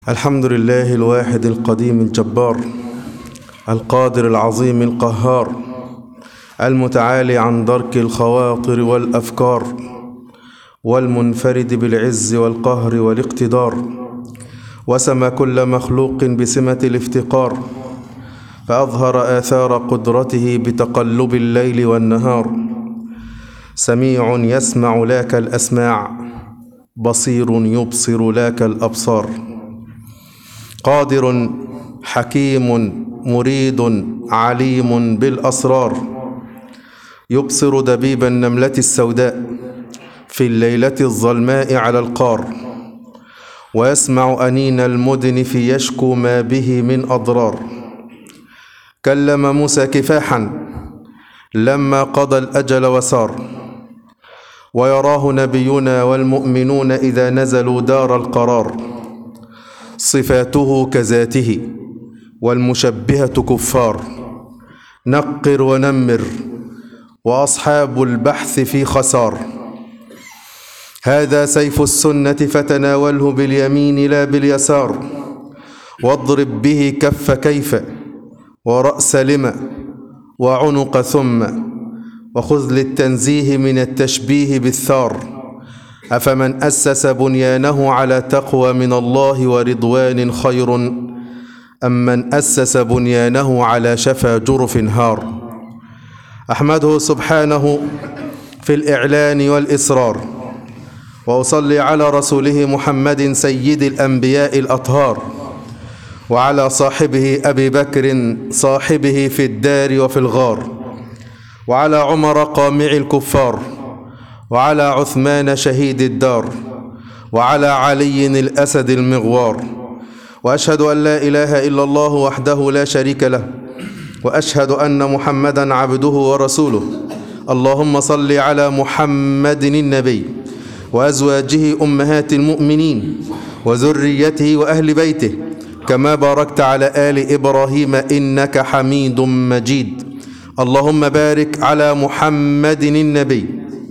الحمد لله الواحد القديم الجبار القادر العظيم القهار المتعالي عن درك الخواطر والافكار والمنفرد بالعز والقهر والاقتدار وسمى كل مخلوق بسمه الافتقار فاظهر اثار قدرته بتقلب الليل والنهار سميع يسمع لا كالاسماع بصير يبصر لا كالابصار قادر حكيم مريد عليم بالاسرار يبصر دبيب النمله السوداء في الليله الظلماء على القار ويسمع انين المدنف يشكو ما به من اضرار كلم موسى كفاحا لما قضى الاجل وسار ويراه نبينا والمؤمنون اذا نزلوا دار القرار صفاته كذاته والمشبهه كفار نقر ونمر واصحاب البحث في خسار هذا سيف السنه فتناوله باليمين لا باليسار واضرب به كف كيف وراس لم وعنق ثم وخذ للتنزيه من التشبيه بالثار افمن اسس بنيانه على تقوى من الله ورضوان خير ام من اسس بنيانه على شفا جرف هار احمده سبحانه في الاعلان والاصرار واصلي على رسوله محمد سيد الانبياء الاطهار وعلى صاحبه ابي بكر صاحبه في الدار وفي الغار وعلى عمر قامع الكفار وعلى عثمان شهيد الدار وعلى علي الاسد المغوار واشهد ان لا اله الا الله وحده لا شريك له واشهد ان محمدا عبده ورسوله اللهم صل على محمد النبي وازواجه امهات المؤمنين وذريته واهل بيته كما باركت على ال ابراهيم انك حميد مجيد اللهم بارك على محمد النبي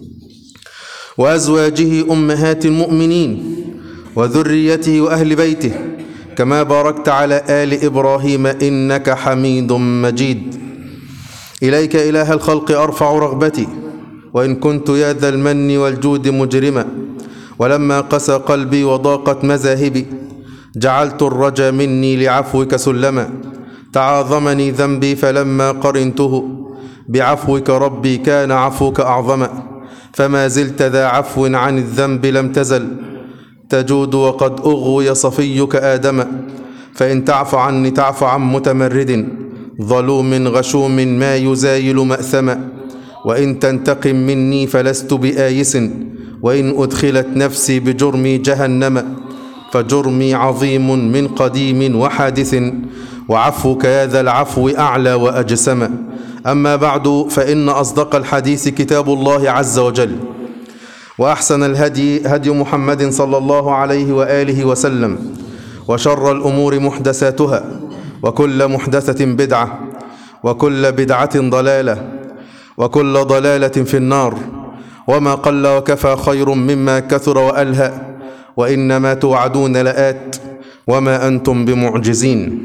وازواجه امهات المؤمنين وذريته واهل بيته كما باركت على ال ابراهيم انك حميد مجيد اليك اله الخلق ارفع رغبتي وان كنت يا ذا المن والجود مجرما ولما قسى قلبي وضاقت مذاهبي جعلت الرجا مني لعفوك سلما تعاظمني ذنبي فلما قرنته بعفوك ربي كان عفوك اعظما فما زلت ذا عفو عن الذنب لم تزل تجود وقد اغوي صفيك ادم فان تعف عني تعف عن متمرد ظلوم غشوم ما يزايل ماثما وان تنتقم مني فلست بايس وان ادخلت نفسي بجرمي جهنم فجرمي عظيم من قديم وحادث وعفوك يا ذا العفو اعلى واجسم اما بعد فان اصدق الحديث كتاب الله عز وجل واحسن الهدي هدي محمد صلى الله عليه واله وسلم وشر الامور محدثاتها وكل محدثه بدعه وكل بدعه ضلاله وكل ضلاله في النار وما قل وكفى خير مما كثر والهى وانما توعدون لات وما انتم بمعجزين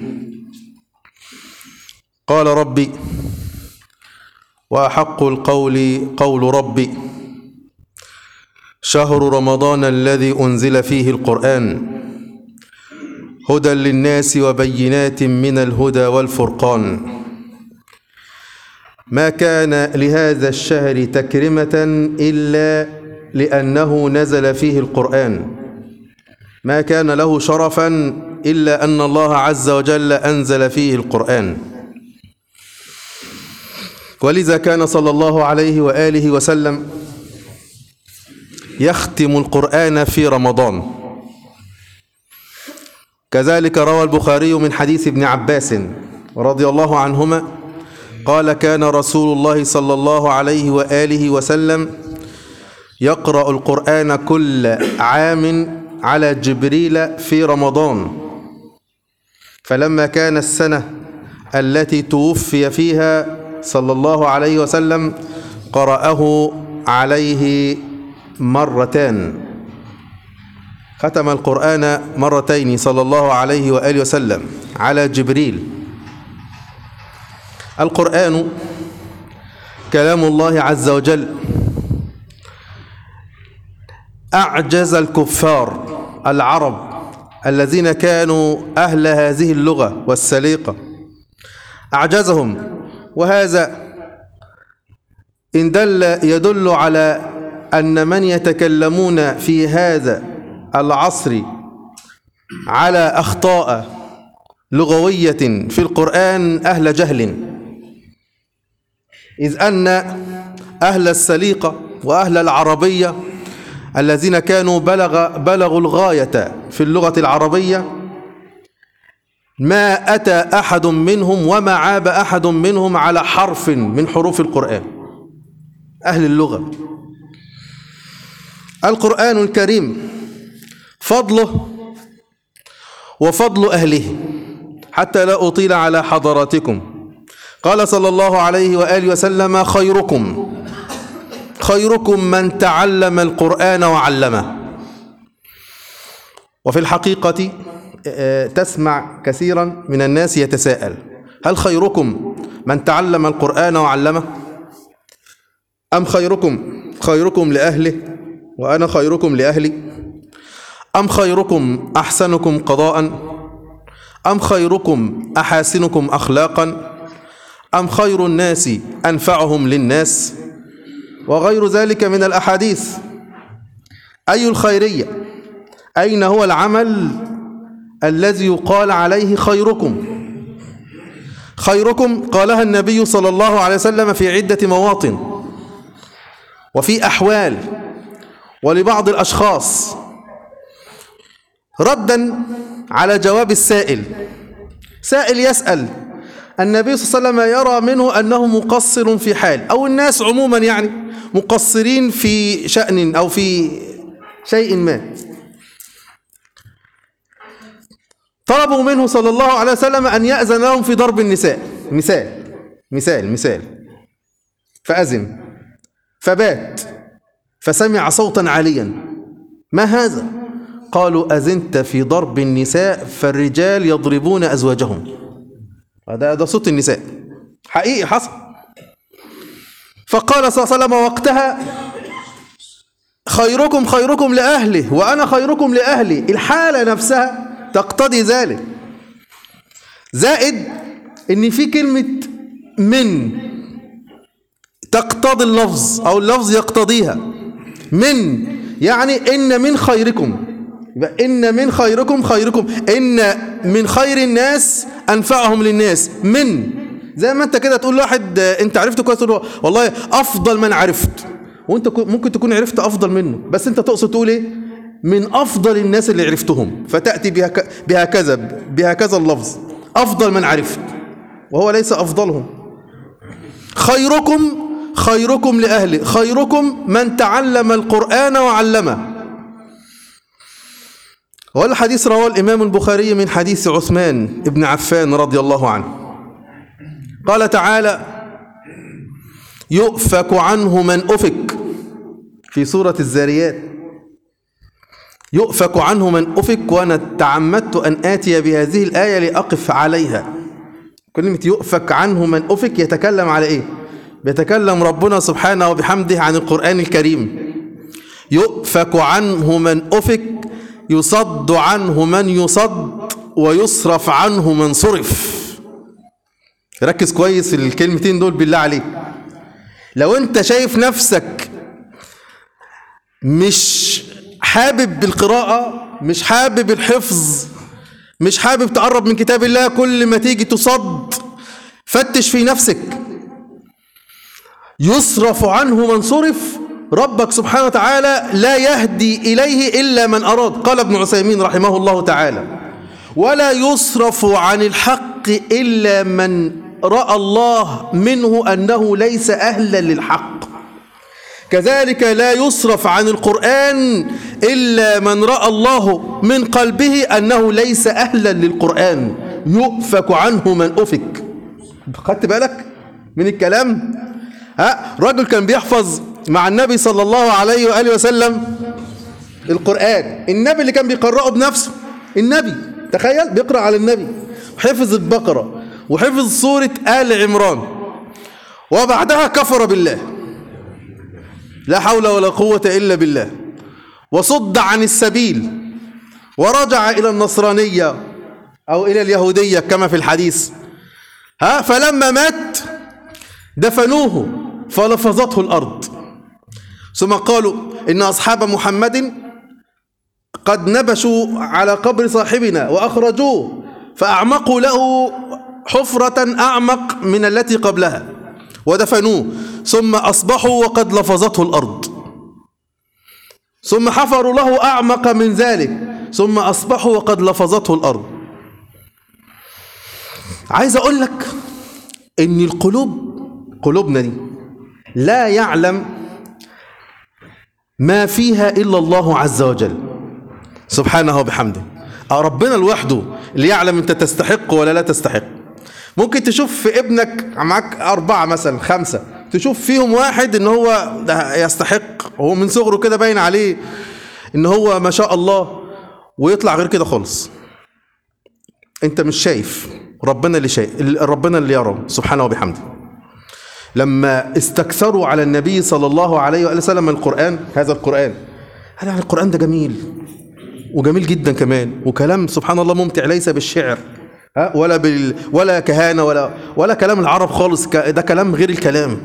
قال ربي واحق القول قول ربي شهر رمضان الذي انزل فيه القران هدى للناس وبينات من الهدى والفرقان ما كان لهذا الشهر تكرمه الا لانه نزل فيه القران ما كان له شرفا الا ان الله عز وجل انزل فيه القران ولذا كان صلى الله عليه واله وسلم يختم القران في رمضان كذلك روى البخاري من حديث ابن عباس رضي الله عنهما قال كان رسول الله صلى الله عليه واله وسلم يقرا القران كل عام على جبريل في رمضان فلما كان السنه التي توفي فيها صلى الله عليه وسلم قرأه عليه مرتان ختم القرآن مرتين صلى الله عليه وآله وسلم على جبريل القرآن كلام الله عز وجل أعجز الكفار العرب الذين كانوا أهل هذه اللغة والسليقة أعجزهم وهذا إن دل يدل على أن من يتكلمون في هذا العصر على أخطاء لغوية في القرآن أهل جهل إذ أن أهل السليقة وأهل العربية الذين كانوا بلغ بلغوا الغاية في اللغة العربية ما أتى أحد منهم وما عاب أحد منهم على حرف من حروف القرآن أهل اللغة القرآن الكريم فضله وفضل أهله حتى لا أطيل على حضراتكم قال صلى الله عليه وآله وسلم خيركم خيركم من تعلم القرآن وعلمه وفي الحقيقة تسمع كثيرا من الناس يتساءل هل خيركم من تعلم القرآن وعلمه أم خيركم خيركم لأهله وأنا خيركم لأهلي أم خيركم أحسنكم قضاء أم خيركم أحاسنكم أخلاقا أم خير الناس أنفعهم للناس وغير ذلك من الأحاديث أي الخيرية أين هو العمل الذي يقال عليه خيركم خيركم قالها النبي صلى الله عليه وسلم في عدة مواطن وفي أحوال ولبعض الأشخاص ردا على جواب السائل سائل يسأل النبي صلى الله عليه وسلم يرى منه أنه مقصر في حال أو الناس عموما يعني مقصرين في شأن أو في شيء ما طلبوا منه صلى الله عليه وسلم أن يأذن لهم في ضرب النساء مثال مثال مثال فأذن فبات فسمع صوتا عاليا ما هذا قالوا أذنت في ضرب النساء فالرجال يضربون أزواجهم هذا ده صوت النساء حقيقي حصل فقال صلى الله عليه وسلم وقتها خيركم خيركم لأهله وأنا خيركم لأهلي الحالة نفسها تقتضي ذلك زائد ان في كلمة من تقتضي اللفظ او اللفظ يقتضيها من يعني ان من خيركم يبقى ان من خيركم خيركم ان من خير الناس انفعهم للناس من زي ما انت كده تقول لواحد انت عرفته كويس تقول له والله افضل من عرفت وانت ممكن تكون عرفت افضل منه بس انت تقصد تقول ايه من افضل الناس اللي عرفتهم فتاتي بهك... بهكذا بهكذا اللفظ افضل من عرفت وهو ليس افضلهم خيركم خيركم لاهله خيركم من تعلم القران وعلمه والحديث رواه الامام البخاري من حديث عثمان بن عفان رضي الله عنه قال تعالى يؤفك عنه من افك في سوره الزاريات يؤفك عنه من أفك وأنا تعمدت أن آتي بهذه الآية لأقف عليها كلمة يؤفك عنه من أفك يتكلم على إيه بيتكلم ربنا سبحانه وبحمده عن القرآن الكريم يؤفك عنه من أفك يصد عنه من يصد ويصرف عنه من صرف ركز كويس في الكلمتين دول بالله عليك لو انت شايف نفسك مش حابب بالقراءة مش حابب الحفظ مش حابب تقرب من كتاب الله كل ما تيجي تصد فتش في نفسك يصرف عنه من صرف ربك سبحانه وتعالى لا يهدي إليه إلا من أراد قال ابن عثيمين رحمه الله تعالى ولا يصرف عن الحق إلا من رأى الله منه أنه ليس أهلا للحق كذلك لا يصرف عن القرآن إلا من رأى الله من قلبه أنه ليس أهلا للقرآن يؤفك عنه من أفك خدت بالك من الكلام ها رجل كان بيحفظ مع النبي صلى الله عليه وآله وسلم القرآن النبي اللي كان بيقرأه بنفسه النبي تخيل بيقرأ على النبي حفظ البقرة وحفظ سورة آل عمران وبعدها كفر بالله لا حول ولا قوة إلا بالله وصد عن السبيل ورجع إلى النصرانية أو إلى اليهودية كما في الحديث ها فلما مات دفنوه فلفظته الأرض ثم قالوا إن أصحاب محمد قد نبشوا على قبر صاحبنا وأخرجوه فأعمقوا له حفرة أعمق من التي قبلها ودفنوه ثم أصبحوا وقد لفظته الأرض ثم حفروا له أعمق من ذلك ثم أصبحوا وقد لفظته الأرض عايز أقول لك إن القلوب قلوبنا دي لا يعلم ما فيها إلا الله عز وجل سبحانه وبحمده أه ربنا لوحده اللي يعلم أنت تستحق ولا لا تستحق ممكن تشوف في ابنك معاك أربعة مثلا خمسة تشوف فيهم واحد إن هو ده يستحق هو من صغره كده باين عليه إن هو ما شاء الله ويطلع غير كده خالص أنت مش شايف ربنا اللي شايف ربنا اللي يرى سبحانه وبحمده لما استكثروا على النبي صلى الله عليه وآله وسلم القرآن هذا القرآن هذا يعني القرآن ده جميل وجميل جدا كمان وكلام سبحان الله ممتع ليس بالشعر ها ولا بال ولا كهانة ولا ولا كلام العرب خالص ك- ده كلام غير الكلام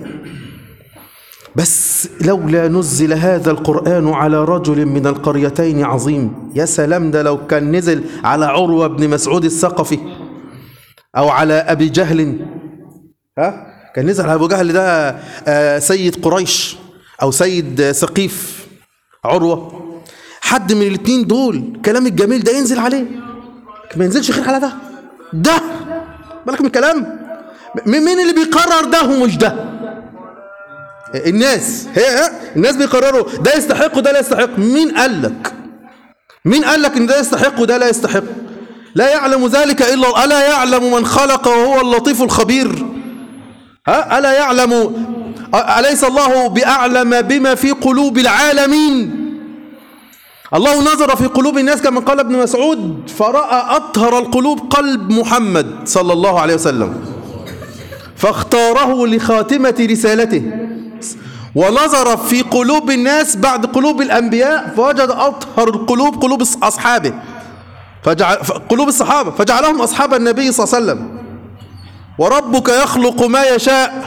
بس لولا نزل هذا القرآن على رجل من القريتين عظيم يا سلام ده لو كان نزل على عروة بن مسعود الثقفي أو على أبي جهل ها كان نزل على أبو جهل ده آه، سيد قريش أو سيد آه، سقيف عروة حد من الاثنين دول كلام الجميل ده ينزل عليه ما ينزلش خير على ده ده بالك من الكلام م- مين اللي بيقرر ده ومش ده الناس هي هي الناس بيقرروا ده يستحق وده لا يستحق مين قال لك مين قال لك ان ده يستحق وده لا يستحق لا يعلم ذلك الا الله الا يعلم من خلق وهو اللطيف الخبير ها الا يعلم أ- اليس الله باعلم بما في قلوب العالمين الله نظر في قلوب الناس كما قال ابن مسعود فراى اطهر القلوب قلب محمد صلى الله عليه وسلم فاختاره لخاتمه رسالته ونظر في قلوب الناس بعد قلوب الأنبياء فوجد أطهر القلوب قلوب أصحابه فجعل قلوب الصحابة فجعلهم أصحاب النبي صلى الله عليه وسلم وربك يخلق ما يشاء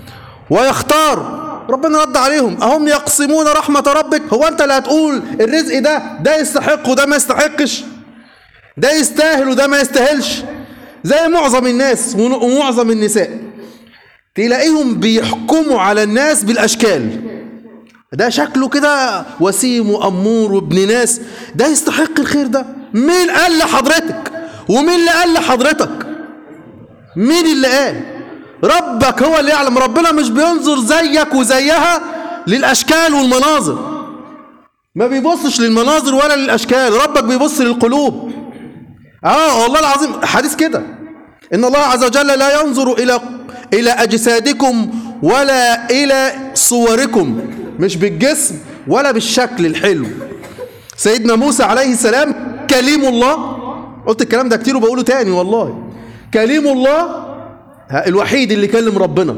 ويختار ربنا رد عليهم أهم يقسمون رحمة ربك هو أنت اللي هتقول الرزق ده ده يستحق وده ما يستحقش ده يستاهل وده ما يستاهلش زي معظم الناس ومعظم النساء تلاقيهم بيحكموا على الناس بالأشكال ده شكله كده وسيم وأمور وابن ناس ده يستحق الخير ده مين قال لحضرتك ومين اللي قال لحضرتك مين اللي قال ربك هو اللي يعلم ربنا مش بينظر زيك وزيها للأشكال والمناظر ما بيبصش للمناظر ولا للأشكال ربك بيبص للقلوب اه والله العظيم حديث كده ان الله عز وجل لا ينظر الى الى اجسادكم ولا الى صوركم مش بالجسم ولا بالشكل الحلو سيدنا موسى عليه السلام كليم الله قلت الكلام ده كتير وبقوله تاني والله كليم الله ها، الوحيد اللي كلم ربنا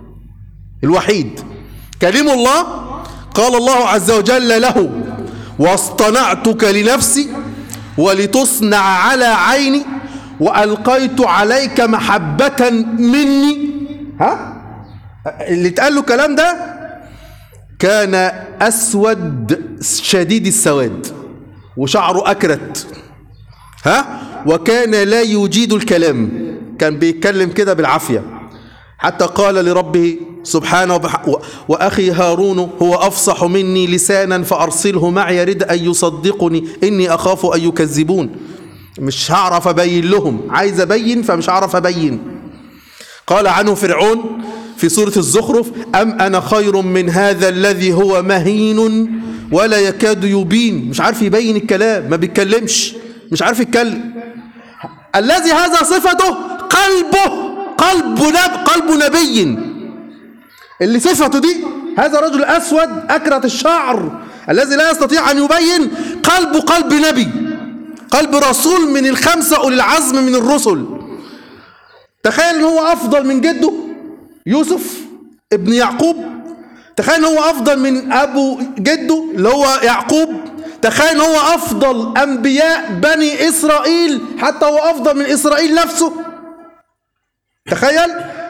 الوحيد كليم الله قال الله عز وجل له واصطنعتك لنفسي ولتصنع على عيني وألقيت عليك محبة مني ها اللي اتقال له الكلام ده كان أسود شديد السواد وشعره أكرت ها وكان لا يجيد الكلام كان بيتكلم كده بالعافية حتى قال لربه سبحانه وبح... و... وأخي هارون هو أفصح مني لسانا فأرسله معي يرد أن يصدقني إني أخاف أن يكذبون مش هعرف أبين لهم عايز أبين فمش هعرف أبين قال عنه فرعون في سورة الزخرف أم أنا خير من هذا الذي هو مهين ولا يكاد يبين مش عارف يبين الكلام ما بيتكلمش مش عارف يتكلم الذي هذا صفته قلبه قلب نب قلب نبي اللي صفته دي هذا رجل أسود أكرت الشعر الذي لا يستطيع أن يبين قلب قلب نبي قلب رسول من الخمسة أولي العزم من الرسل تخيل ان هو افضل من جده يوسف ابن يعقوب تخيل ان هو افضل من ابو جده اللي هو يعقوب تخيل ان هو افضل انبياء بني اسرائيل حتى هو افضل من اسرائيل نفسه تخيل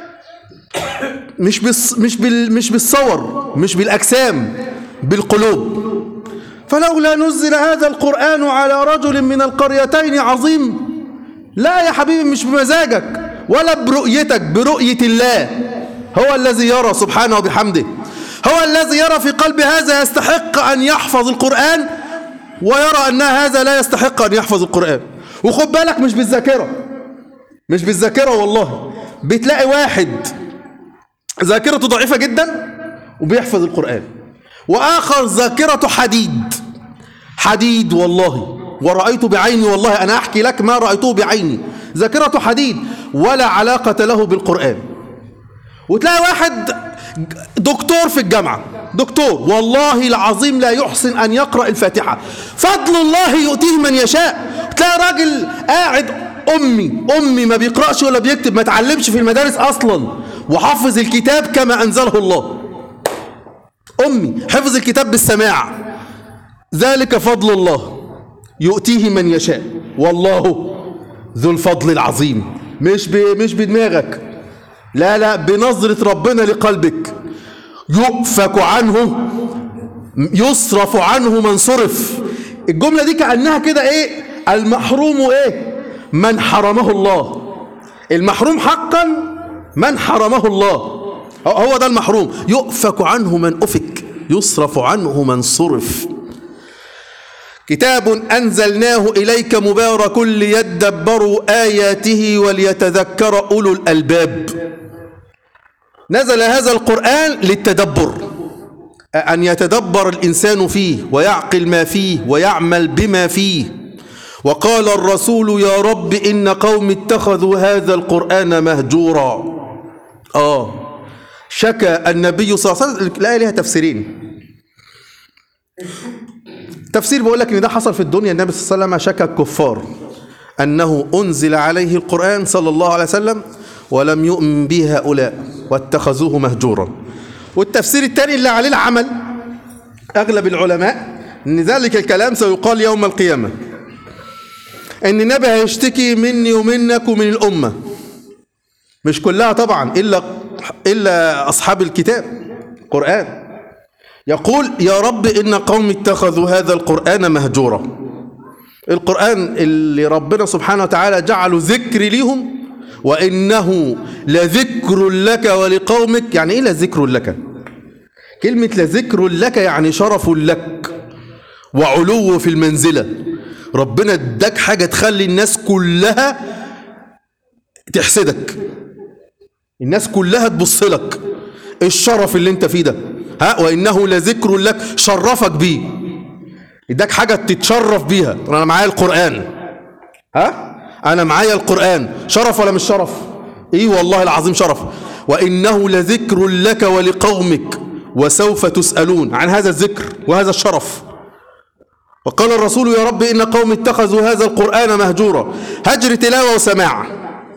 مش بس مش بال مش بالصور مش بالاجسام بالقلوب فلولا نزل هذا القران على رجل من القريتين عظيم لا يا حبيبي مش بمزاجك ولا برؤيتك برؤيه الله هو الذي يرى سبحانه وبحمده هو الذي يرى في قلب هذا يستحق ان يحفظ القران ويرى ان هذا لا يستحق ان يحفظ القران وخد بالك مش بالذاكره مش بالذاكره والله بتلاقي واحد ذاكرته ضعيفة جدا وبيحفظ القرآن وآخر ذاكرته حديد حديد والله ورأيت بعيني والله أنا أحكي لك ما رأيته بعيني ذاكرته حديد ولا علاقة له بالقرآن وتلاقي واحد دكتور في الجامعة دكتور والله العظيم لا يحسن أن يقرأ الفاتحة فضل الله يؤتيه من يشاء تلاقي راجل قاعد أمي أمي ما بيقرأش ولا بيكتب ما تعلمش في المدارس أصلا وحفظ الكتاب كما أنزله الله أمي حفظ الكتاب بالسماع ذلك فضل الله يؤتيه من يشاء والله ذو الفضل العظيم مش ب... مش بدماغك لا لا بنظرة ربنا لقلبك يؤفك عنه يصرف عنه من صرف الجملة دي كأنها كده ايه المحروم ايه من حرمه الله المحروم حقا من حرمه الله هو ده المحروم يؤفك عنه من أفك يصرف عنه من صرف كتاب أنزلناه إليك مبارك ليدبروا آياته وليتذكر أولو الألباب نزل هذا القرآن للتدبر أن يتدبر الإنسان فيه ويعقل ما فيه ويعمل بما فيه وقال الرسول يا رب إن قوم اتخذوا هذا القرآن مهجورا آه شكى النبي صلى الله عليه وسلم الآية لها تفسيرين تفسير بيقول لك ان ده حصل في الدنيا النبي صلى الله عليه وسلم شكى الكفار انه انزل عليه القران صلى الله عليه وسلم ولم يؤمن به هؤلاء واتخذوه مهجورا والتفسير الثاني اللي عليه العمل اغلب العلماء ان ذلك الكلام سيقال يوم القيامه ان النبي هيشتكي مني ومنك ومن الامه مش كلها طبعا الا الا اصحاب الكتاب قران يقول يا رب إن قوم اتخذوا هذا القرآن مهجورا القرآن اللي ربنا سبحانه وتعالى جعله ذكر ليهم وإنه لذكر لك ولقومك يعني إيه لذكر لك كلمة لذكر لك يعني شرف لك وعلو في المنزلة ربنا اداك حاجة تخلي الناس كلها تحسدك الناس كلها تبص لك الشرف اللي انت فيه ده ها وانه لذكر لك شرفك بيه اداك حاجه تتشرف بيها انا معايا القران ها انا معايا القران شرف ولا مش شرف ايه والله العظيم شرف وانه لذكر لك ولقومك وسوف تسالون عن هذا الذكر وهذا الشرف وقال الرسول يا رب ان قوم اتخذوا هذا القران مهجورا هجر تلاوه وسماع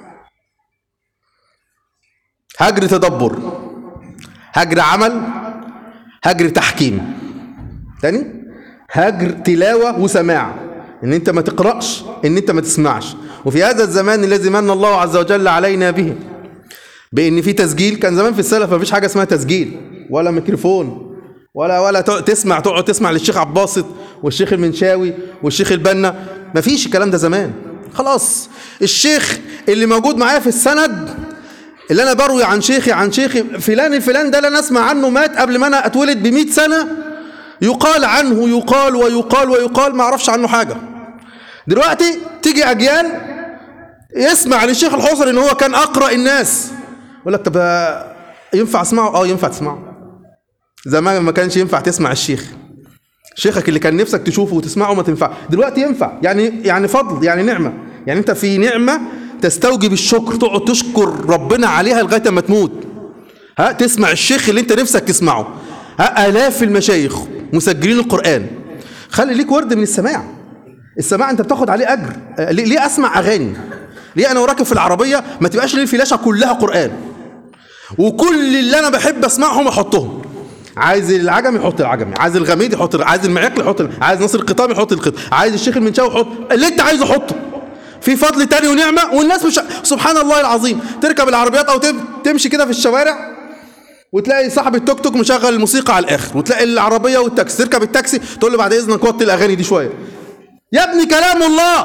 هجر تدبر هجر عمل هجر تحكيم تاني هجر تلاوة وسماع ان انت ما تقرأش ان انت ما تسمعش وفي هذا الزمان الذي من الله عز وجل علينا به بان في تسجيل كان زمان في السلف ما فيش حاجة اسمها تسجيل ولا ميكروفون ولا ولا تسمع تقعد تسمع للشيخ عباسط والشيخ المنشاوي والشيخ البنا ما فيش الكلام ده زمان خلاص الشيخ اللي موجود معايا في السند اللي انا بروي عن شيخي عن شيخي فلان الفلان ده اللي انا اسمع عنه مات قبل ما انا اتولد ب سنه يقال عنه يقال ويقال ويقال ما اعرفش عنه حاجه دلوقتي تيجي اجيال يسمع للشيخ الحصري ان هو كان اقرا الناس يقول لك طب ينفع اسمعه اه ينفع تسمعه زمان ما كانش ينفع تسمع الشيخ شيخك اللي كان نفسك تشوفه وتسمعه ما تنفع دلوقتي ينفع يعني يعني فضل يعني نعمه يعني انت في نعمه تستوجب الشكر تقعد تشكر ربنا عليها لغايه ما تموت ها تسمع الشيخ اللي انت نفسك تسمعه ها الاف المشايخ مسجلين القرآن خلي ليك ورد من السماع السماع انت بتاخد عليه اجر آه، ليه ليه اسمع اغاني ليه انا وراكب في العربيه ما تبقاش لي الفلاشه كلها قران وكل اللي انا بحب اسمعهم احطهم عايز العجمي يحط العجمي عايز الغميد يحط الغ- عايز المعيقل يحط الم- عايز ناصر القطامي يحط القطام عايز الشيخ المنشاوي يحط اللي انت عايزه حطه في فضل تاني ونعمه والناس مش سبحان الله العظيم تركب العربيات او تم- تمشي كده في الشوارع وتلاقي صاحب التوك توك مشغل الموسيقى على الاخر وتلاقي العربيه والتاكسي تركب التاكسي تقول له بعد اذنك وطي الاغاني دي شويه يا ابني كلام الله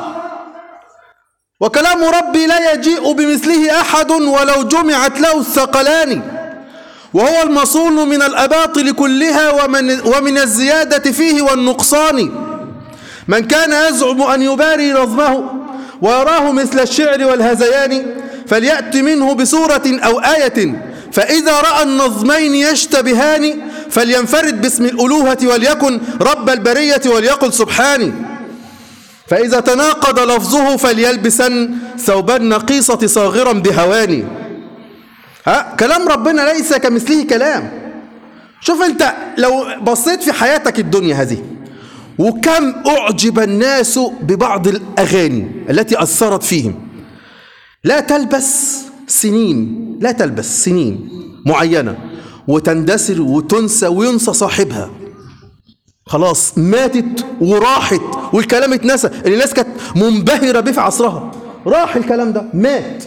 وكلام ربي لا يجيء بمثله احد ولو جمعت له الثقلان وهو المصون من الاباطل كلها ومن ومن الزياده فيه والنقصان من كان يزعم ان يباري نظمه ويراه مثل الشعر والهذيان فليأت منه بسورة أو آية فإذا رأى النظمين يشتبهان فلينفرد باسم الألوهة وليكن رب البرية وليقل سبحاني فإذا تناقض لفظه فليلبسن ثوب النقيصة صاغرا بهواني ها كلام ربنا ليس كمثله كلام شوف انت لو بصيت في حياتك الدنيا هذه وكم أعجب الناس ببعض الأغاني التي أثرت فيهم لا تلبس سنين لا تلبس سنين معينة وتندثر وتنسى وينسى صاحبها خلاص ماتت وراحت والكلام اتنسى اللي الناس كانت منبهرة به في عصرها راح الكلام ده مات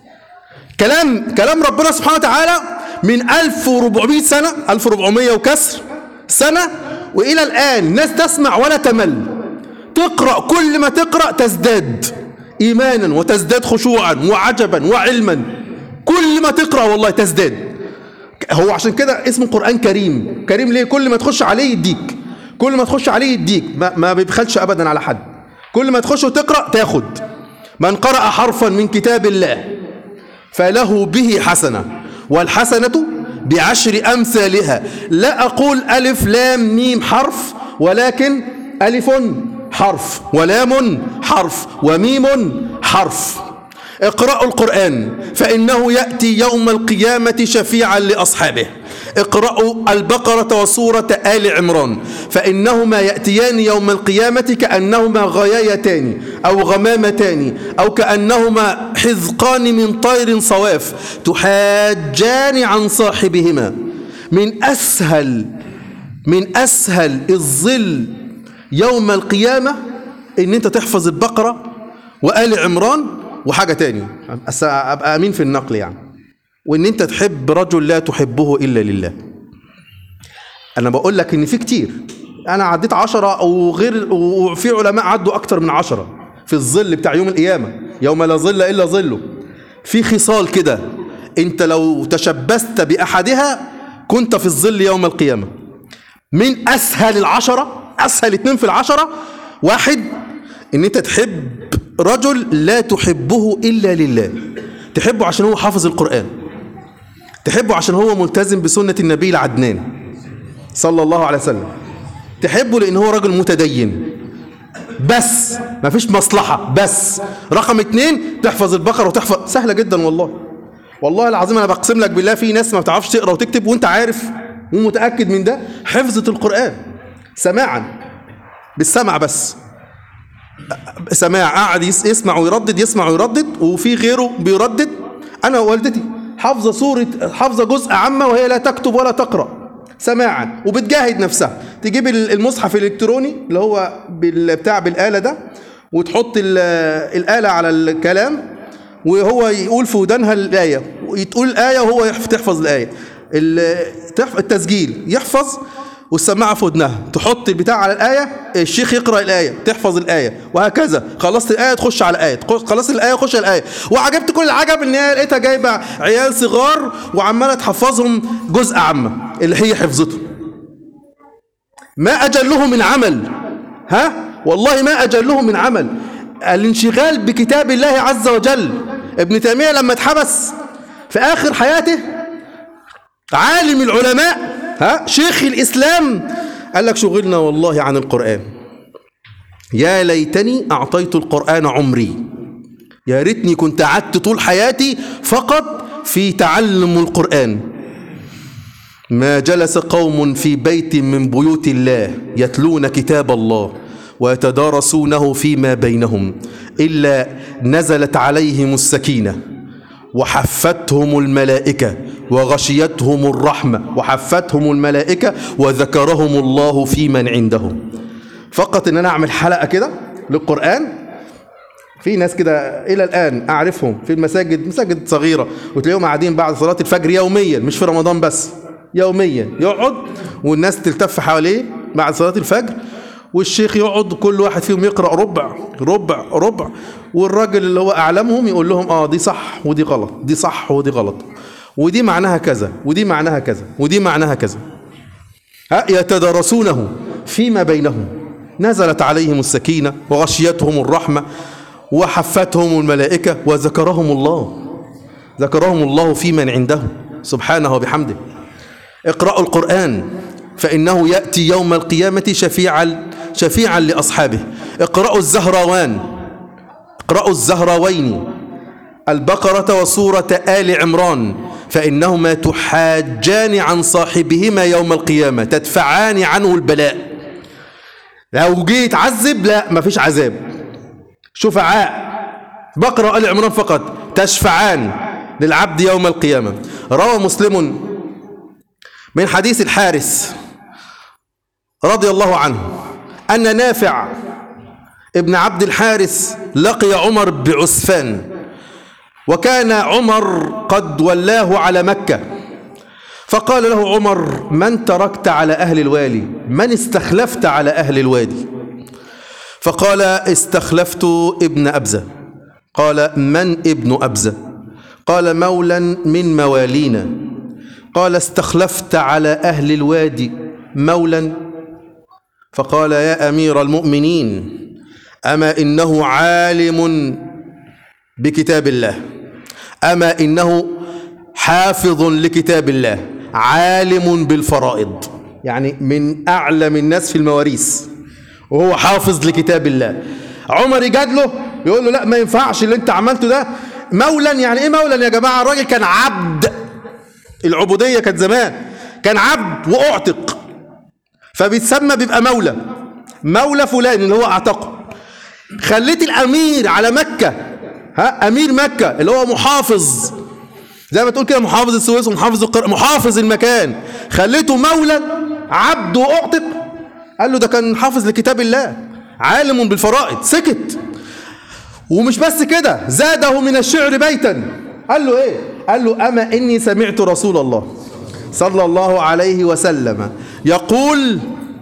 كلام كلام ربنا سبحانه وتعالى من 1400 سنة 1400 وكسر سنة وإلى الآن الناس تسمع ولا تمل تقرأ كل ما تقرأ تزداد إيمانا وتزداد خشوعا وعجبا وعلما كل ما تقرأ والله تزداد هو عشان كده اسمه قرآن كريم كريم ليه كل ما تخش عليه يديك كل ما تخش عليه يديك ما, ما بيبخلش أبدا على حد كل ما تخش وتقرأ تاخد من قرأ حرفا من كتاب الله فله به حسنة والحسنة بعشر أمثالها لا أقول ألف لام ميم حرف ولكن ألف حرف ولام حرف وميم حرف اقرأوا القرآن فإنه يأتي يوم القيامة شفيعا لأصحابه اقرأوا البقرة وسورة آل عمران فإنهما يأتيان يوم القيامة كأنهما غيايتان أو غمامتان أو كأنهما حذقان من طير صواف تحاجان عن صاحبهما من أسهل من أسهل الظل يوم القيامة إن أنت تحفظ البقرة وآل عمران وحاجة تاني أس- أبقى أمين في النقل يعني وإن أنت تحب رجل لا تحبه إلا لله أنا بقول لك إن في كتير أنا عديت عشرة وغير وفي علماء عدوا أكتر من عشرة في الظل بتاع يوم القيامة يوم لا ظل إلا ظله في خصال كده أنت لو تشبثت بأحدها كنت في الظل يوم القيامة من أسهل العشرة أسهل اتنين في العشرة واحد إن أنت تحب رجل لا تحبه إلا لله تحبه عشان هو حافظ القرآن تحبه عشان هو ملتزم بسنة النبي العدنان صلى الله عليه وسلم تحبه لأن هو راجل متدين بس مفيش مصلحة بس رقم اتنين تحفظ البقرة وتحفظ سهلة جدا والله والله العظيم أنا بقسم لك بالله في ناس ما بتعرفش تقرأ وتكتب وأنت عارف ومتأكد من ده حفظت القرآن سماعا بالسمع بس سماع قاعد يس- يسمع ويردد يسمع ويردد وفي غيره بيردد انا ووالدتي حافظه سوره حافظه جزء عامه وهي لا تكتب ولا تقرا سماعا وبتجاهد نفسها تجيب ال- المصحف الالكتروني اللي هو بال- بتاع بالاله ده وتحط ال- الاله على الكلام وهو يقول في ودانها الايه وتقول الايه وهو يحف- تحفظ الايه ال- تحف- التسجيل يحفظ والسماعه في ودنها تحط البتاع على الايه الشيخ يقرا الايه تحفظ الايه وهكذا خلصت الايه تخش على الايه تخ- خلصت الايه تخش على الايه وعجبت كل العجب ان هي لقيتها جايبه عيال صغار وعماله تحفظهم جزء عامه اللي هي حفظته ما اجله من عمل ها والله ما اجله من عمل الانشغال بكتاب الله عز وجل ابن تيميه لما اتحبس في اخر حياته عالم العلماء ها شيخ الإسلام قال لك شغلنا والله عن القرآن يا ليتني أعطيت القرآن عمري يا ريتني كنت قعدت طول حياتي فقط في تعلم القرآن ما جلس قوم في بيت من بيوت الله يتلون كتاب الله ويتدارسونه فيما بينهم إلا نزلت عليهم السكينة وحفتهم الملائكة وغشيتهم الرحمة وحفتهم الملائكة وذكرهم الله في من عنده فقط ان انا اعمل حلقة كده للقرآن في ناس كده الى الان اعرفهم في المساجد مساجد صغيره وتلاقيهم قاعدين بعد صلاه الفجر يوميا مش في رمضان بس يوميا يقعد والناس تلتف حواليه بعد صلاه الفجر والشيخ يقعد كل واحد فيهم يقرا ربع ربع ربع والراجل اللي هو اعلمهم يقول لهم اه دي صح ودي غلط دي صح ودي غلط ودي معناها كذا ودي معناها كذا ودي معناها كذا ها يتدارسونه فيما بينهم نزلت عليهم السكينه وغشيتهم الرحمه وحفتهم الملائكة وذكرهم الله ذكرهم الله في من عنده سبحانه وبحمده اقرأوا القرآن فإنه يأتي يوم القيامة شفيعا شفيعا لأصحابه اقرأوا الزهراوان اقرأوا الزهراوين البقرة وسورة آل عمران فإنهما تحاجان عن صاحبهما يوم القيامة تدفعان عنه البلاء لو جيت تعذب لا مفيش عذاب شفعاء بقرة آل عمران فقط تشفعان للعبد يوم القيامة روى مسلم من حديث الحارس رضي الله عنه أن نافع ابن عبد الحارس لقي عمر بعسفان وكان عمر قد ولاه على مكة فقال له عمر من تركت على أهل الوالي من استخلفت على أهل الوادي فقال استخلفت ابن أبزة قال من ابن أبزة قال مولا من موالينا قال استخلفت على أهل الوادي مولا فقال يا أمير المؤمنين أما إنه عالم بكتاب الله أما إنه حافظ لكتاب الله عالم بالفرائض يعني من أعلم الناس في المواريث وهو حافظ لكتاب الله عمر يجادله يقول له لا ما ينفعش اللي انت عملته ده مولا يعني ايه مولا يا جماعه الراجل كان عبد العبوديه كانت زمان كان عبد واعتق فبيتسمى بيبقى مولى مولى فلان اللي هو اعتقه خليت الامير على مكه ها امير مكه اللي هو محافظ زي ما تقول كده محافظ السويس ومحافظ القر... محافظ المكان خليته مولى عبد واعتق قال له ده كان حافظ لكتاب الله عالم بالفرائض سكت ومش بس كده زاده من الشعر بيتا قال له ايه قال له اما اني سمعت رسول الله صلى الله عليه وسلم يقول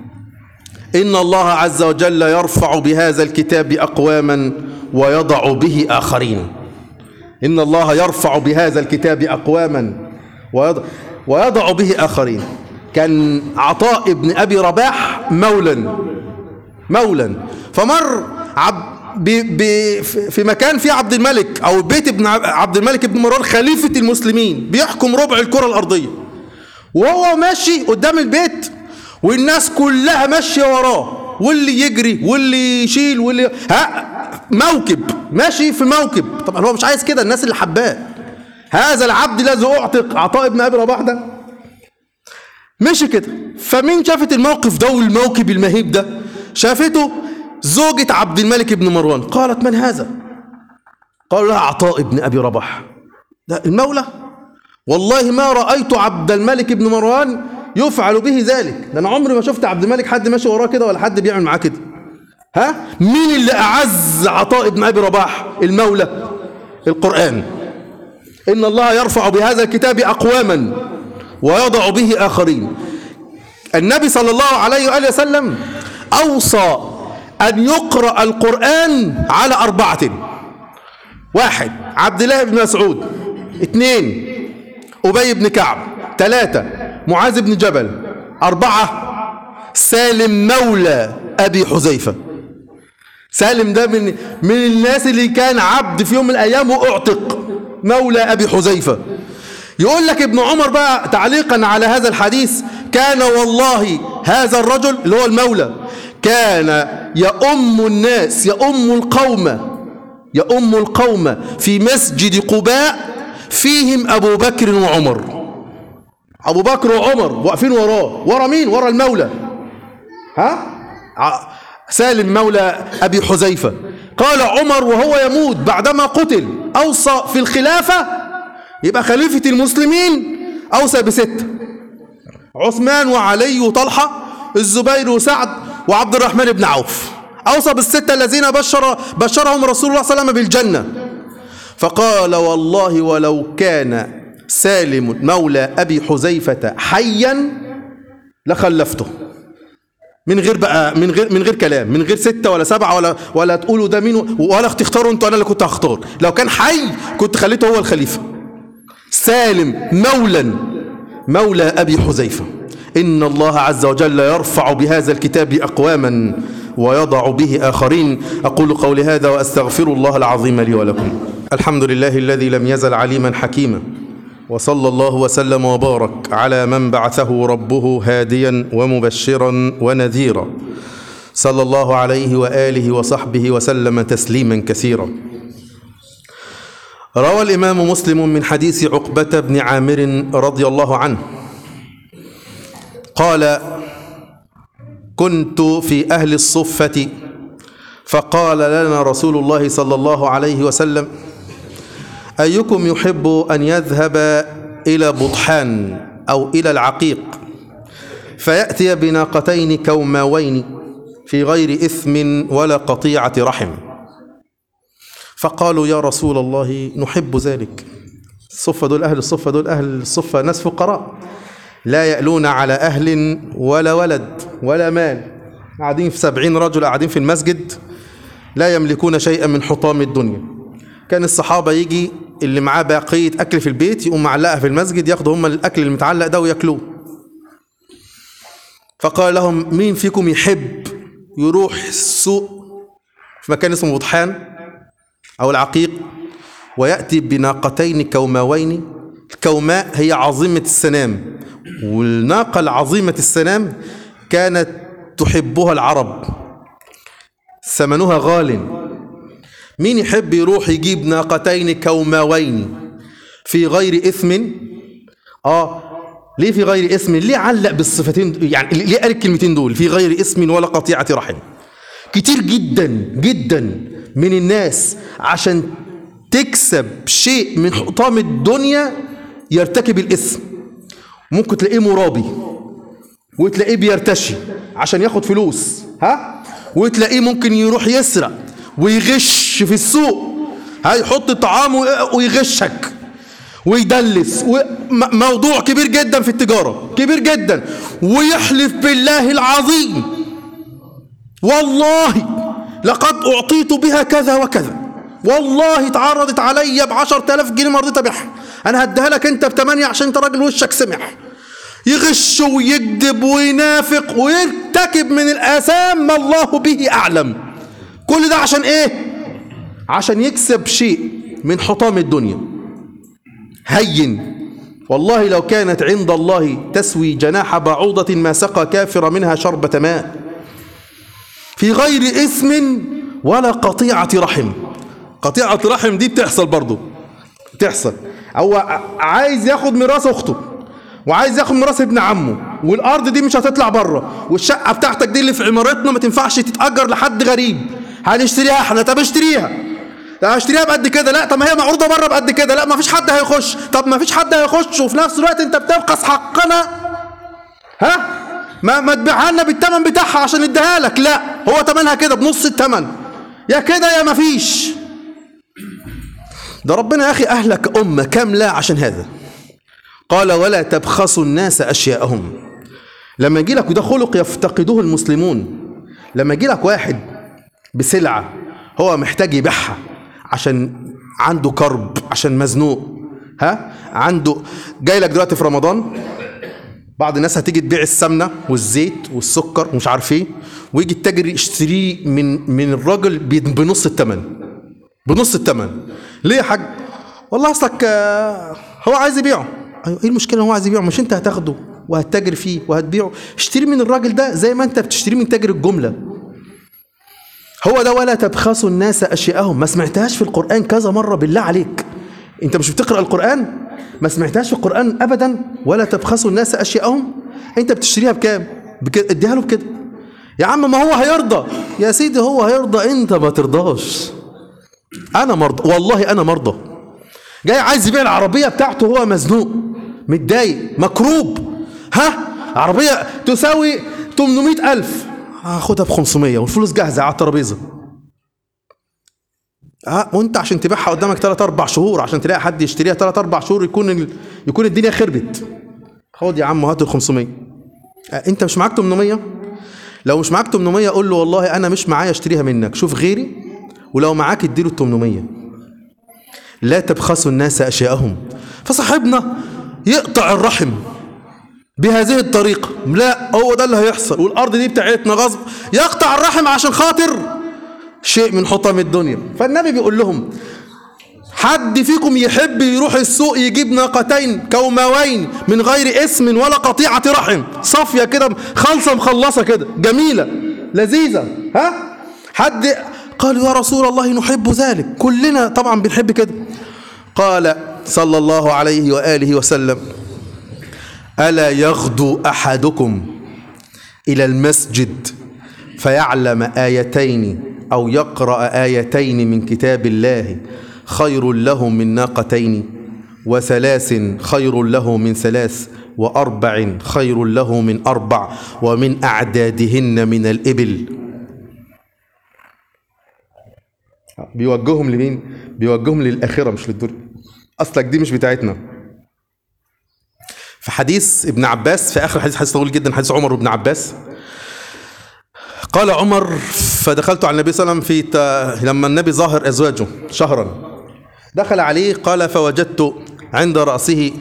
ان الله عز وجل يرفع بهذا الكتاب اقواما ويضع به اخرين ان الله يرفع بهذا الكتاب اقواما ويضع, ويضع به اخرين كان عطاء ابن ابي رباح مولا مولا فمر عبد ب ب في مكان فيه عبد الملك او بيت ابن عبد الملك بن مروان خليفه المسلمين بيحكم ربع الكره الارضيه وهو ماشي قدام البيت والناس كلها ماشيه وراه واللي يجري واللي يشيل واللي ها موكب ماشي في موكب طبعا هو مش عايز كده الناس اللي حباه هذا العبد الذي اعتق عطاء ابن ابي رباح ده مشي كده فمين شافت الموقف ده والموكب المهيب ده شافته زوجة عبد الملك بن مروان قالت من هذا قالوا لها عطاء ابن أبي رباح ده المولى والله ما رأيت عبد الملك بن مروان يفعل به ذلك ده أنا عمري ما شفت عبد الملك حد ماشي وراه كده ولا حد بيعمل معاه كده ها مين اللي أعز عطاء ابن أبي رباح المولى القرآن إن الله يرفع بهذا الكتاب أقواما ويضع به آخرين النبي صلى الله عليه وآله وسلم أوصى أن يقرأ القرآن على أربعة واحد عبد الله بن مسعود اثنين أبي بن كعب ثلاثة معاذ بن جبل أربعة سالم مولى أبي حذيفة سالم ده من من الناس اللي كان عبد في يوم من الأيام وأعتق مولى أبي حذيفة يقول لك ابن عمر بقى تعليقا على هذا الحديث كان والله هذا الرجل اللي هو المولى كان يؤم الناس يؤم القوم يؤم القوم في مسجد قباء فيهم أبو بكر وعمر ابو بكر وعمر واقفين وراه ورا مين ورا المولى ها ع- سالم مولى ابي حذيفه قال عمر وهو يموت بعدما قتل اوصى في الخلافه يبقى خليفه المسلمين اوصى بسته عثمان وعلي وطلحه الزبير وسعد وعبد الرحمن بن عوف اوصى بالسته الذين بشر بشرهم رسول الله صلى الله عليه وسلم بالجنه فقال والله ولو كان سالم مولى ابي حذيفه حيا لخلفته من غير بقى من غير من غير كلام من غير ستة ولا سبعة ولا ولا تقولوا ده مين ولا تختاروا انتوا انا اللي كنت هختار لو كان حي كنت خليته هو الخليفة سالم مولا مولى ابي حذيفة ان الله عز وجل يرفع بهذا الكتاب اقواما ويضع به اخرين اقول قولي هذا واستغفر الله العظيم لي ولكم الحمد لله الذي لم يزل عليما حكيما وصلى الله وسلم وبارك على من بعثه ربه هاديا ومبشرا ونذيرا صلى الله عليه واله وصحبه وسلم تسليما كثيرا روى الامام مسلم من حديث عقبه بن عامر رضي الله عنه قال كنت في اهل الصفه فقال لنا رسول الله صلى الله عليه وسلم أيكم يحب أن يذهب إلى بطحان أو إلى العقيق فيأتي بناقتين كوماوين في غير إثم ولا قطيعة رحم فقالوا يا رسول الله نحب ذلك الصفة دول أهل الصفة دول أهل الصفة ناس فقراء لا يألون على أهل ولا ولد ولا مال قاعدين في سبعين رجل قاعدين في المسجد لا يملكون شيئا من حطام الدنيا كان الصحابة يجي اللي معاه بقية أكل في البيت يقوم معلقها في المسجد ياخدوا هم الأكل المتعلق ده وياكلوه فقال لهم مين فيكم يحب يروح السوق في مكان اسمه بطحان أو العقيق ويأتي بناقتين كوماوين الكوماء هي عظيمة السنام والناقة العظيمة السنام كانت تحبها العرب ثمنها غال مين يحب يروح يجيب ناقتين كوماوين في غير إثم آه ليه في غير اسم ليه علق بالصفتين يعني ليه قال الكلمتين دول في غير اسم ولا قطيعة رحم كتير جدا جدا من الناس عشان تكسب شيء من حطام الدنيا يرتكب الاسم ممكن تلاقيه مرابي وتلاقيه بيرتشي عشان ياخد فلوس ها وتلاقيه ممكن يروح يسرق ويغش في السوق هيحط طعام ويغشك ويدلس موضوع كبير جدا في التجارة كبير جدا ويحلف بالله العظيم والله لقد أعطيت بها كذا وكذا والله اتعرضت عليا بعشر تلاف جنيه ما رضيت أبيعها أنا هديها لك أنت بتمانية عشان أنت راجل وشك سمح يغش ويكذب وينافق ويرتكب من الآثام ما الله به أعلم كل ده عشان إيه؟ عشان يكسب شيء من حطام الدنيا هين والله لو كانت عند الله تسوي جناح بعوضة ما سقى كافر منها شربة ماء في غير اسم ولا قطيعة رحم قطيعة رحم دي بتحصل برضو بتحصل هو عايز ياخد ميراث اخته وعايز ياخد ميراث ابن عمه والارض دي مش هتطلع بره والشقه بتاعتك دي اللي في عمارتنا ما تنفعش تتاجر لحد غريب هنشتريها احنا طب اشتريها لا هشتريها بقد كده لا طب ما هي معروضه بره بقد كده لا ما فيش حد هيخش طب ما فيش حد هيخش وفي نفس الوقت انت بتبخس حقنا ها ما ما تبيعها لنا بالثمن بتاعها عشان نديها لك لا هو ثمنها كده بنص الثمن يا كده يا ما فيش ده ربنا يا اخي اهلك امه كامله عشان هذا قال ولا تبخسوا الناس اشياءهم لما يجي لك وده خلق يفتقدوه المسلمون لما يجي لك واحد بسلعه هو محتاج يبيعها عشان عنده كرب عشان مزنوق ها عنده جاي لك دلوقتي في رمضان بعض الناس هتيجي تبيع السمنه والزيت والسكر ومش عارف ايه ويجي التاجر يشتريه من من الراجل بنص الثمن بنص الثمن ليه يا حاج والله اصلك هو عايز يبيعه ايوه ايه المشكله هو عايز يبيعه مش انت هتاخده وهتتاجر فيه وهتبيعه اشتري من الراجل ده زي ما انت بتشتري من تاجر الجمله هو ده ولا تبخسوا الناس اشياءهم ما سمعتهاش في القران كذا مره بالله عليك انت مش بتقرا القران ما سمعتهاش في القرآن أبدا ولا تبخسوا الناس أشياءهم أنت بتشتريها بكام بك- اديها له بكده يا عم ما هو هيرضى يا سيدي هو هيرضى أنت ما ترضاش أنا مرضى والله أنا مرضى جاي عايز يبيع العربية بتاعته وهو مزنوق متضايق مكروب ها عربية تساوي 800 ألف هاخدها ب 500 والفلوس جاهزة على الترابيزة اه وانت عشان تبيعها قدامك 3 4 شهور عشان تلاقي حد يشتريها 3 4 شهور يكون ال... يكون الدنيا خربت خد يا عم هات ال 500 آه انت مش معاك 800 لو مش معاك 800 قول له والله انا مش معايا اشتريها منك شوف غيري ولو معاك اديله ال 800 لا تبخسوا الناس اشياءهم فصاحبنا يقطع الرحم بهذه الطريقة لا هو ده اللي هيحصل والأرض دي بتاعتنا غصب يقطع الرحم عشان خاطر شيء من حطم الدنيا فالنبي بيقول لهم حد فيكم يحب يروح السوق يجيب ناقتين كوماوين من غير اسم ولا قطيعة رحم صافية كده خالصة مخلصة كده جميلة لذيذة ها حد قالوا يا رسول الله نحب ذلك كلنا طبعا بنحب كده قال صلى الله عليه وآله وسلم ألا يغدو أحدكم إلى المسجد فيعلم آيتين أو يقرأ آيتين من كتاب الله خير له من ناقتين وثلاث خير له من ثلاث وأربع خير له من أربع ومن أعدادهن من الإبل بيوجههم لمين؟ بيوجههم للآخرة مش للدنيا أصلك دي مش بتاعتنا في حديث ابن عباس في آخر حديث حديث طويل جدا حديث عمر بن عباس قال عمر فدخلت على النبي صلى الله عليه وسلم في ت... لما النبي ظاهر ازواجه شهرا دخل عليه قال فوجدت عند راسه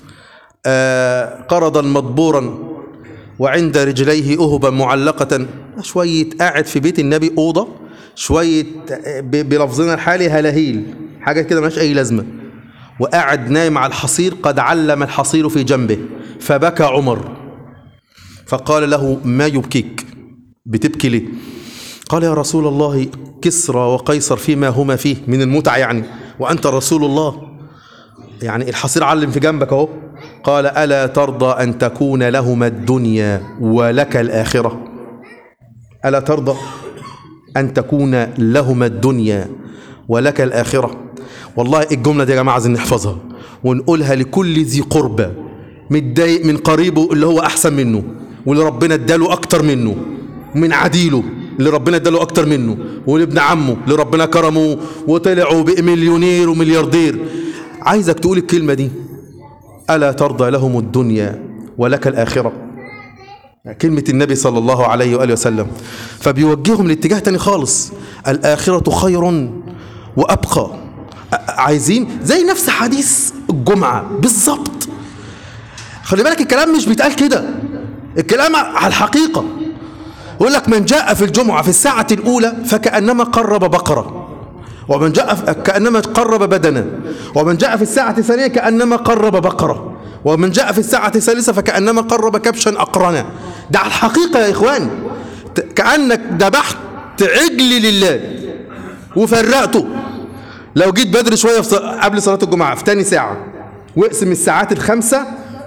آه، قرضا مدبورا وعند رجليه أهبا معلقة شوية قاعد في بيت النبي أوضة شوية آه، ب- بلفظنا الحالي هلاهيل حاجة كده ملهاش أي لازمة وقاعد نايم على الحصير قد علم الحصير في جنبه فبكى عمر فقال له ما يبكيك بتبكي ليه قال يا رسول الله كسرى وقيصر فيما هما فيه من المتعة يعني وأنت رسول الله يعني الحصير علم في جنبك اهو قال ألا ترضى أن تكون لهما الدنيا ولك الآخرة ألا ترضى أن تكون لهما الدنيا ولك الآخرة والله الجملة دي يا جماعة عايزين نحفظها ونقولها لكل ذي قربى متضايق من قريبه اللي هو أحسن منه واللي ربنا اداله أكتر منه من عديله اللي ربنا اداله أكتر منه ولابن عمه اللي ربنا كرمه وطلعوا بقى مليونير وملياردير عايزك تقول الكلمة دي ألا ترضى لهم الدنيا ولك الآخرة كلمة النبي صلى الله عليه وآله وسلم فبيوجههم لاتجاه تاني خالص الآخرة خير وأبقى ع- عايزين زي نفس حديث الجمعة بالظبط خلي بالك الكلام مش بيتقال كده الكلام على الحقيقة يقول لك من جاء في الجمعة في الساعة الأولى فكأنما قرب بقرة ومن جاء في- كأنما قرب بدنا ومن جاء في الساعة الثانية كأنما قرب بقرة ومن جاء في الساعة الثالثة فكأنما قرب كبشا أقرنا ده على الحقيقة يا إخوان ت- كأنك ذبحت عجل لله وفرقته لو جيت بدري شوية في ص- قبل صلاة الجمعة في تاني ساعة واقسم الساعات الخمسة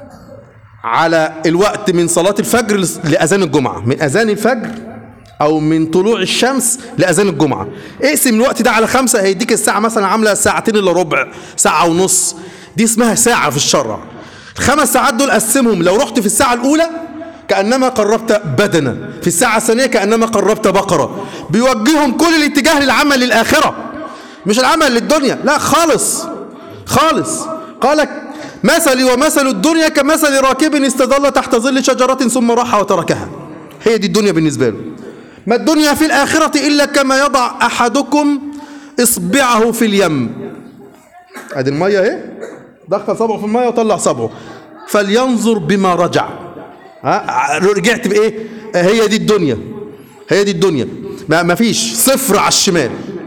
على الوقت من صلاة الفجر لس- لأذان الجمعة من أذان الفجر أو من طلوع الشمس لأذان الجمعة اقسم الوقت ده على خمسة هيديك الساعة مثلا عاملة ساعتين إلا ربع ساعة ونص دي اسمها ساعة في الشرع الخمس ساعات دول قسمهم لو رحت في الساعة الأولى كأنما قربت بدنة في الساعة الثانية كأنما قربت بقرة بيوجههم كل الاتجاه للعمل للآخرة مش العمل للدنيا لا خالص خالص قال مثلي ومثل الدنيا كمثل راكب استظل تحت ظل شجرة ثم راح وتركها هي دي الدنيا بالنسبة له ما الدنيا في الآخرة إلا كما يضع أحدكم إصبعه في اليم ادي المية اهي دخل صبعه في المية وطلع صبعه فلينظر بما رجع ها رجعت بايه هي دي الدنيا هي دي الدنيا ما ما فيش صفر على الشمال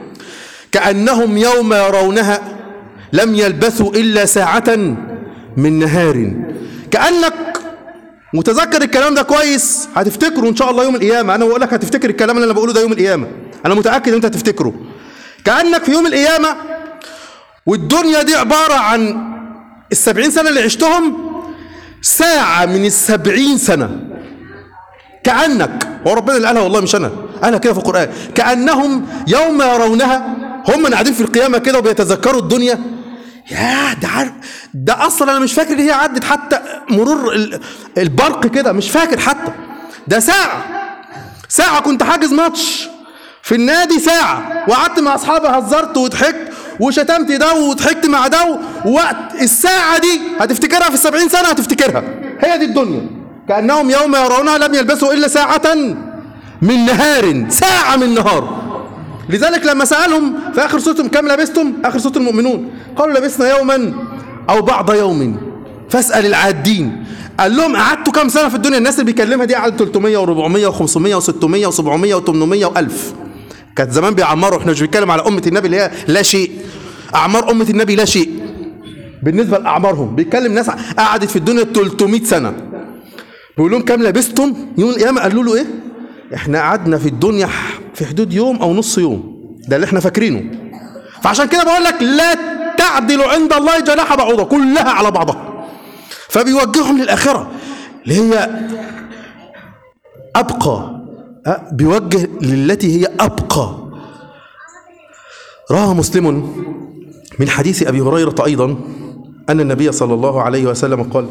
كأنهم يوم يرونها لم يلبثوا إلا ساعة من نهار كأنك متذكر الكلام ده كويس هتفتكره إن شاء الله يوم القيامة أنا بقول لك هتفتكر الكلام اللي أنا بقوله ده يوم القيامة أنا متأكد إن أنت هتفتكره كأنك في يوم القيامة والدنيا دي عبارة عن السبعين سنة اللي عشتهم ساعة من السبعين سنة كأنك هو ربنا اللي قالها والله مش أنا قالها كده في القرآن كأنهم يوم يرونها هم قاعدين في القيامة كده وبيتذكروا الدنيا يا ده عارف ده اصلا انا مش فاكر ان هي عدت حتى مرور ال- البرق كده مش فاكر حتى ده ساعة ساعة كنت حاجز ماتش في النادي ساعة وقعدت مع اصحابي هزرت وضحكت وشتمت ده وضحكت مع ده وقت الساعة دي هتفتكرها في السبعين سنة هتفتكرها هي دي الدنيا كأنهم يوم يرونها لم يلبسوا إلا ساعة من نهار ساعة من نهار لذلك لما سألهم في آخر سورتهم كم لبستم آخر سورة المؤمنون قالوا لبسنا يوما أو بعض يوم فاسأل العادين قال لهم قعدتوا كم سنة في الدنيا الناس اللي بيكلمها دي قعدت 300 و400 و500 و600 و700 و800 و1000 كانت زمان بيعمروا احنا مش بنتكلم على أمة النبي اللي هي لا شيء أعمار أمة النبي لا شيء بالنسبة لأعمارهم بيتكلم ناس قعدت في الدنيا 300 سنة بيقول لهم كم لبستم يوم القيامة قالوا له ايه احنا قعدنا في الدنيا في حدود يوم او نص يوم ده اللي احنا فاكرينه فعشان كده بقول لك لا تعدل عند الله جناح بعوضة كلها على بعضها فبيوجههم للآخرة اللي هي أبقى أه، بيوجه للتي هي أبقى روى مسلم من حديث أبي هريرة أيضا أن النبي صلى الله عليه وسلم قال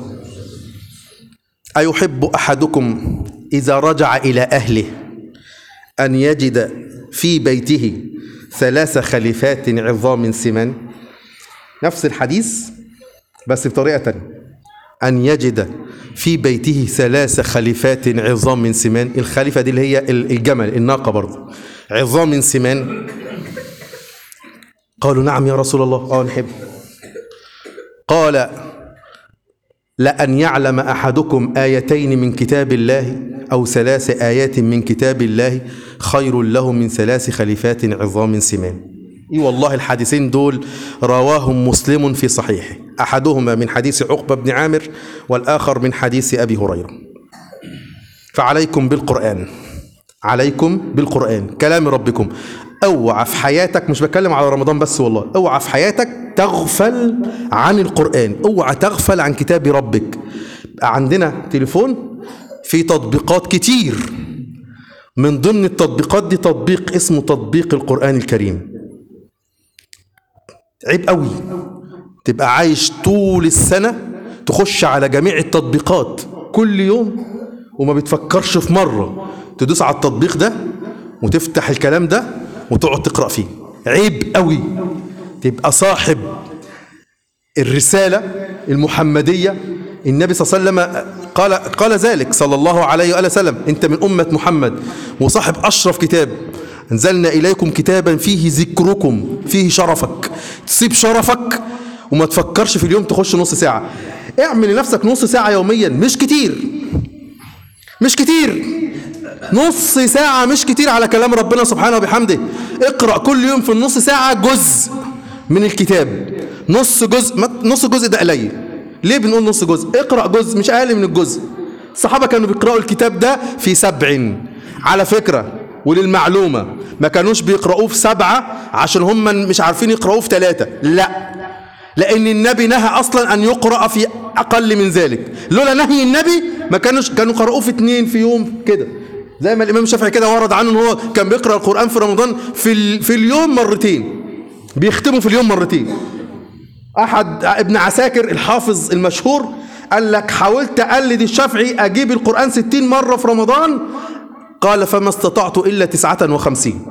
أيحب أحدكم إذا رجع إلى أهله أن يجد في بيته ثلاث خليفات عظام سمان نفس الحديث بس بطريقة تانية أن يجد في بيته ثلاث خليفات عظام من سمان الخليفة دي اللي هي الجمل الناقة برضه عظام من سمان قالوا نعم يا رسول الله اه نحب قال لأن يعلم أحدكم آيتين من كتاب الله أو ثلاث آيات من كتاب الله خير له من ثلاث خليفات عظام سمان إي والله الحديثين دول رواهم مسلم في صحيحه أحدهما من حديث عقبة بن عامر والآخر من حديث أبي هريرة فعليكم بالقرآن عليكم بالقرآن كلام ربكم اوعى في حياتك مش بتكلم على رمضان بس والله اوعى في حياتك تغفل عن القرآن اوعى تغفل عن كتاب ربك عندنا تليفون في تطبيقات كتير من ضمن التطبيقات دي تطبيق اسمه تطبيق القرآن الكريم عيب قوي تبقى عايش طول السنة تخش على جميع التطبيقات كل يوم وما بتفكرش في مرة تدوس على التطبيق ده وتفتح الكلام ده وتقعد تقرأ فيه عيب قوي تبقى صاحب الرسالة المحمدية النبي صلى الله عليه وسلم قال قال ذلك صلى الله عليه وآله وسلم أنت من أمة محمد وصاحب أشرف كتاب أنزلنا إليكم كتابا فيه ذكركم فيه شرفك تسيب شرفك وما تفكرش في اليوم تخش نص ساعة اعمل لنفسك نص ساعة يوميا مش كتير مش كتير نص ساعة مش كتير على كلام ربنا سبحانه وبحمده اقرأ كل يوم في النص ساعة جزء من الكتاب نص جزء ما- نص جزء ده قليل ليه بنقول نص جزء اقرأ جزء مش أقل من الجزء الصحابة كانوا بيقرأوا الكتاب ده في سبع على فكرة وللمعلومة ما كانوش بيقرأوه في سبعة عشان هم مش عارفين يقرأوه في ثلاثة لا لأن النبي نهى أصلا أن يقرأ في أقل من ذلك لولا نهي النبي ما كانوش كانوا قرأوه في اتنين في يوم كده زي ما الإمام الشافعي كده ورد عنه إن هو كان بيقرأ القرآن في رمضان في ال... في اليوم مرتين بيختموا في اليوم مرتين أحد ابن عساكر الحافظ المشهور قال لك حاولت أقلد الشافعي أجيب القرآن ستين مرة في رمضان قال فما استطعت إلا تسعة وخمسين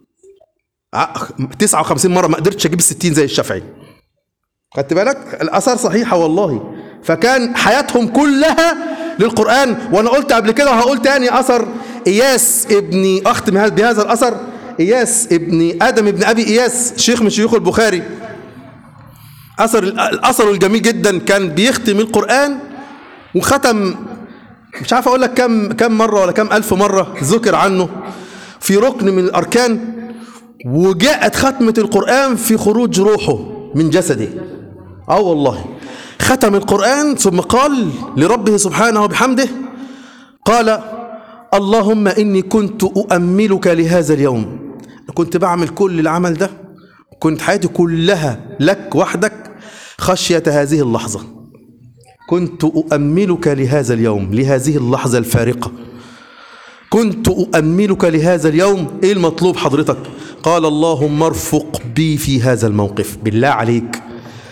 تسعة وخمسين مرة ما قدرتش أجيب الستين زي الشافعي خدت بالك الأثر صحيحة والله فكان حياتهم كلها للقرآن وأنا قلت قبل كده وهقول تاني أثر إياس ابن أختم هذا- بهذا الأثر إياس ابن آدم ابن أبي إياس شيخ من شيوخ البخاري أثر الأثر الجميل جدا كان بيختم القرآن وختم مش عارف أقول لك كم كم مرة ولا كم ألف مرة ذكر عنه في ركن من الأركان وجاءت ختمة القرآن في خروج روحه من جسده اه والله ختم القرآن ثم قال لربه سبحانه وبحمده قال اللهم إني كنت أؤملك لهذا اليوم كنت بعمل كل العمل ده كنت حياتي كلها لك وحدك خشية هذه اللحظة كنت أؤملك لهذا اليوم لهذه اللحظة الفارقة كنت أؤملك لهذا اليوم إيه المطلوب حضرتك قال اللهم ارفق بي في هذا الموقف بالله عليك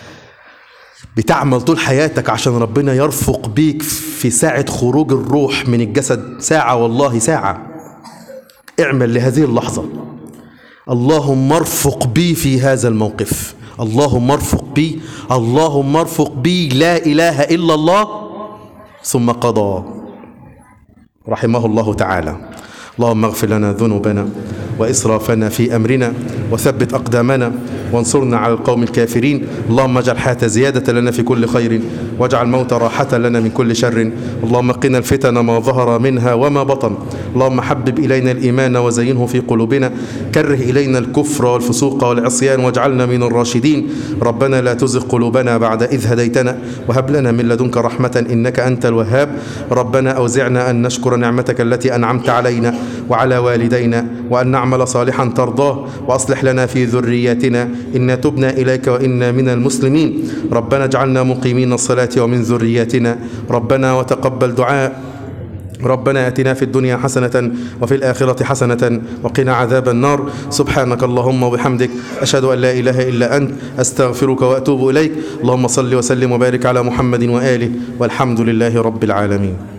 بتعمل طول حياتك عشان ربنا يرفق بيك في ساعة خروج الروح من الجسد ساعة والله ساعة اعمل لهذه اللحظة اللهم ارفق بي في هذا الموقف اللهم ارفق بي اللهم ارفق بي لا إله إلا الله ثم قضى رحمه الله تعالى اللهم اغفر لنا ذنوبنا وإسرافنا في أمرنا وثبت أقدامنا وانصرنا على القوم الكافرين اللهم اجعل الحياة زيادة لنا في كل خير واجعل الموت راحة لنا من كل شر اللهم قنا الفتن ما ظهر منها وما بطن اللهم حبب إلينا الإيمان وزينه في قلوبنا كره إلينا الكفر والفسوق والعصيان واجعلنا من الراشدين ربنا لا تزغ قلوبنا بعد إذ هديتنا وهب لنا من لدنك رحمة إنك أنت الوهاب ربنا أوزعنا أن نشكر نعمتك التي أنعمت علينا وعلى والدينا وأن نعمل صالحا ترضاه وأصلح لنا في ذرياتنا إنا تبنا إليك وإنا من المسلمين ربنا اجعلنا مقيمين الصلاة ومن ذرياتنا ربنا وتقبل دعاء ربنا اتنا في الدنيا حسنة وفي الآخرة حسنة وقنا عذاب النار سبحانك اللهم وبحمدك أشهد أن لا إله إلا أنت أستغفرك وأتوب إليك اللهم صل وسلم وبارك على محمد وآله والحمد لله رب العالمين